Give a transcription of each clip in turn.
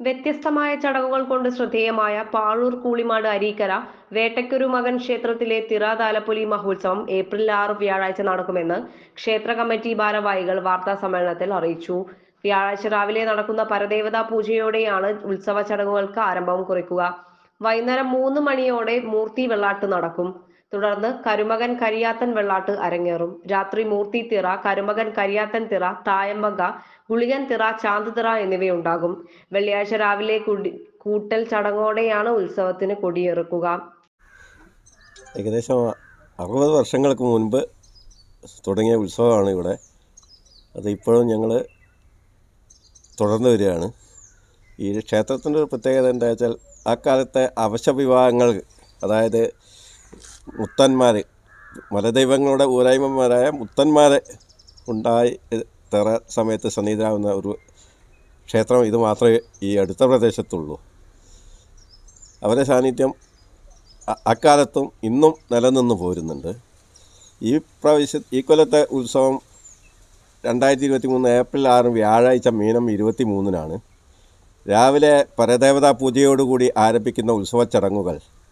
വ്യത്യസ്തമായ ചടങ്ങുകൾ കൊണ്ട് ശ്രദ്ധേയമായ പാഴൂർ കൂളിമാട് അരീക്കര വേട്ടയ്ക്കൊരു മകൻ ക്ഷേത്രത്തിലെ തിറ താലപ്പൊലി മഹോത്സവം ഏപ്രിൽ ആറ് വ്യാഴാഴ്ച നടക്കുമെന്ന് ക്ഷേത്ര കമ്മിറ്റി ഭാരവാഹികൾ വാർത്താ സമ്മേളനത്തിൽ അറിയിച്ചു വ്യാഴാഴ്ച രാവിലെ നടക്കുന്ന പരദേവതാ പൂജയോടെയാണ് ഉത്സവ ചടങ്ങുകൾക്ക് ആരംഭം കുറിക്കുക വൈകുന്നേരം മൂന്ന് മണിയോടെ മൂർത്തി വെള്ളാട്ട് നടക്കും തുടർന്ന് കരുമകൻ കരിയാത്തൻ വെള്ളാട്ട് അരങ്ങേറും രാത്രി മൂർത്തി തിറ കരുമകൻ കരിയാത്തൻ തിറ തായമ്പക ഗുളികൻ തിറ ചാന്ത് തിറ എന്നിവയുണ്ടാകും വെള്ളിയാഴ്ച രാവിലെ കുടി കൂട്ടൽ ചടങ്ങോടെയാണ് ഉത്സവത്തിന് കൊടിയിറക്കുക ഏകദേശം അറുപത് വർഷങ്ങൾക്ക് മുൻപ് തുടങ്ങിയ ഉത്സവമാണ് ഇവിടെ അത് ഇപ്പോഴും ഞങ്ങൾ തുടർന്നു വരികയാണ് ഈ ക്ഷേത്രത്തിൻ്റെ ഒരു പ്രത്യേകത എന്താ വെച്ചാൽ ആ കാലത്തെ അവശവിവാഹങ്ങൾ അതായത് മുത്തന്മാർ മലദൈവങ്ങളുടെ ഊരായ്മമാരായ മുത്തന്മാരെ ഉണ്ടായി തെറ സമയത്ത് സന്നിധാനാവുന്ന ഒരു ക്ഷേത്രം ഇത് മാത്രമേ ഈ അടുത്ത പ്രദേശത്തുള്ളൂ അവരെ സാന്നിധ്യം അ- അക്കാലത്തും ഇന്നും നിലനിന്ന് പോരുന്നുണ്ട് ഈ പ്രാവശ്യ ഈ കൊല്ലത്തെ ഉത്സവം രണ്ടായിരത്തി ഇരുപത്തി മൂന്ന് ഏപ്രിൽ ആറ് വ്യാഴാഴ്ച മീനം ഇരുപത്തി മൂന്നിനാണ് രാവിലെ പരദേവതാ പൂജയോടുകൂടി ആരംഭിക്കുന്ന ഉത്സവ ചടങ്ങുകൾ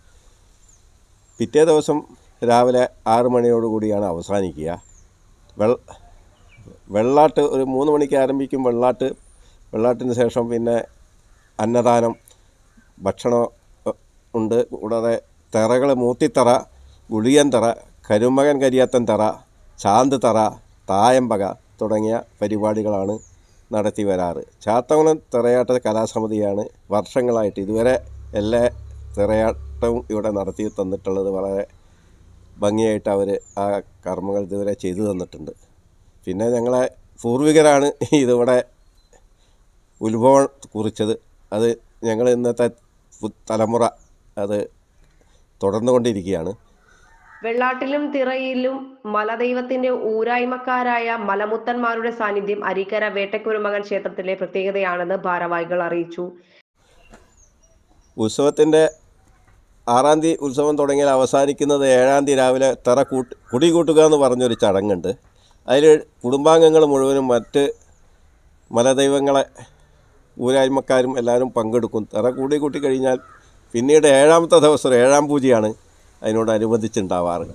പിറ്റേ ദിവസം രാവിലെ ആറ് മണിയോടുകൂടിയാണ് അവസാനിക്കുക വെൾ വെള്ളാട്ട് ഒരു മൂന്ന് മണിക്ക് ആരംഭിക്കും വെള്ളാട്ട് വെള്ളാട്ടിന് ശേഷം പിന്നെ അന്നദാനം ഭക്ഷണം അഹ്, ഉണ്ട് കൂടാതെ തെറകൾ മൂത്തിത്തറ ഗുളിയൻ തറ കരുമകൻ കരിയാത്തൻ തറ ചാന്ത് തറ തായമ്പക തുടങ്ങിയ പരിപാടികളാണ് നടത്തി വരാറ് ചാത്തകുളം തിറയാട്ട കലാസമിതിയാണ് വർഷങ്ങളായിട്ട് ഇതുവരെ എല്ലാ തിറയാട്ടവും ഇവിടെ നടത്തി തന്നിട്ടുള്ളത് വളരെ ഭംഗിയായിട്ട് അവർ ആ കർമ്മങ്ങൾ ഇതുവരെ ചെയ്തു തന്നിട്ടുണ്ട് പിന്നെ ഞങ്ങളെ പൂർവികരാണ് ഇതിവിടെ ഉത്ഭവം കുറിച്ചത് അത് ഞങ്ങൾ ഇന്നത്തെ പു- തലമുറ അത് തുടർന്നുകൊണ്ടിരിക്കുകയാണ് വെള്ളാട്ടിലും തിറയിലും മലദൈവത്തിന്റെ ഊരായ്മക്കാരായ മലമുത്തന്മാരുടെ സാന്നിധ്യം അരീക്കര വേട്ടക്കുരുമകൻ ക്ഷേത്രത്തിലെ പ്രത്യേകതയാണെന്ന് ഭാരവാഹികൾ അറിയിച്ചു ഉത്സവത്തിൻ്റെ ആറാം തീയതി ഉത്സവം തുടങ്ങിയാൽ അവസാനിക്കുന്നത് ഏഴാം തീയതി രാവിലെ തറ കൂട്ട് കുടി കൂട്ടുക എന്ന് പറഞ്ഞൊരു ചടങ്ങുണ്ട് അതിൽ കുടുംബാംഗങ്ങൾ മുഴുവനും മറ്റ് മലദൈവങ്ങളെ ഊരായ്മക്കാരും എല്ലാവരും പങ്കെടുക്കും തറ കൂടി കൂട്ടി കഴിഞ്ഞാൽ പിന്നീട് ഏഴാമത്തെ ദിവസം ഏഴാം പൂജയാണ് അതിനോടനുബന്ധിച്ചുണ്ടാവാറ്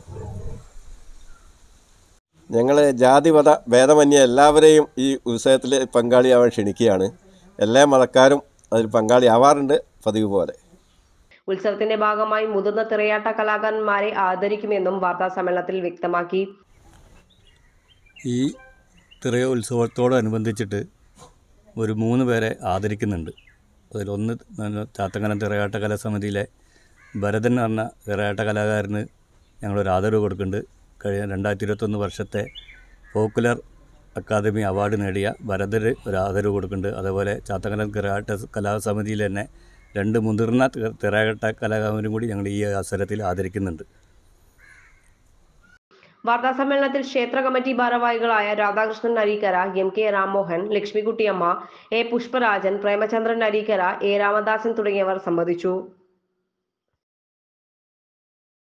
ഞങ്ങൾ ജാതിമത ഭേദമന്യേ എല്ലാവരെയും ഈ ഉത്സവത്തിൽ പങ്കാളിയാവാൻ ക്ഷണിക്കുകയാണ് എല്ലാ മതക്കാരും അതിൽ പങ്കാളിയാവാറുണ്ട് പതിവ് പോലെ ഉത്സവത്തിന്റെ ഭാഗമായി മുതിർന്ന തിറയാട്ട കലാകാരന്മാരെ ആദരിക്കുമെന്നും വാർത്താ സമ്മേളനത്തിൽ വ്യക്തമാക്കി ഈ തിറയ ഉത്സവത്തോടനുബന്ധിച്ചിട്ട് ഒരു മൂന്ന് പേരെ ആദരിക്കുന്നുണ്ട് അതിലൊന്ന് നല്ല ചാത്തങ്കലം തിറയാട്ട കലാസമിതിയിലെ ഭരതൻ എന്ന് പറഞ്ഞ തിറയാട്ട കലാകാരന് ഞങ്ങളൊരു ആദരവ് കൊടുക്കുന്നുണ്ട് കഴിഞ്ഞ രണ്ടായിരത്തി ഇരുപത്തൊന്ന് വർഷത്തെ പോപ്പുലർ അക്കാദമി അവാർഡ് നേടിയ ഭരതന് ഒരു ആദരവ് കൊടുക്കുന്നുണ്ട് അതേപോലെ ചാത്തങ്കലം തിറയാട്ട കലാസമിതിയിൽ തന്നെ രണ്ട് മുതിർന്ന തി- തിറയാട്ട കലാകാരനും കൂടി ഞങ്ങൾ ഈ അവസരത്തിൽ ആദരിക്കുന്നുണ്ട് വാർത്താ സമ്മേളനത്തിൽ ക്ഷേത്ര കമ്മിറ്റി ഭാരവാഹികളായ Radhakrishnan Areekkara M K Rammohan Lakshmikuttyamma A Pushparajan Premachandran Areekkara A Ramadasan തുടങ്ങിയവർ സംബന്ധിച്ചു